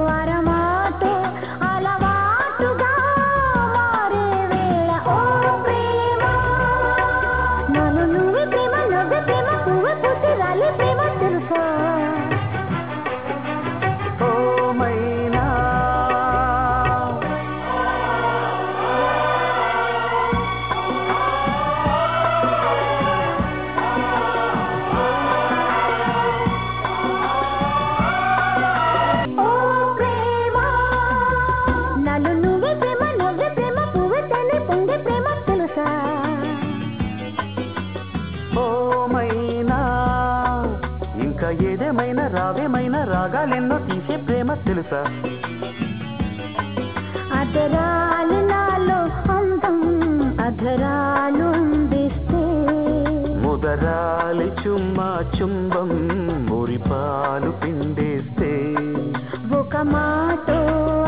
అరమాటే అలవాటుగా మారే వేళ ఓ ప్రేమ నన్ను నువ్వే ప్రేమ నవ్వే ప్రేమ పువ్వు పూసి రాలే ప్రేమ తెలుసా ఓ మైనా ఓ ప్రేమ నన్ను నువ్వే ప్రేమ నవ్వే ప్రేమ పువ్వు తేనె పొంగే ప్రేమ తెలుసా ఓ మైనా ఇంకా ఏదేమైనా రావేమైనా రాగాలెన్నో తీసే ప్రేమ తెలుసా అధరాలు నాలో అందం అధరాలు అందిస్తే ముదరాలి చుమ్మా చుంబం మురిపాలు పిండేస్తే ఒక మాటో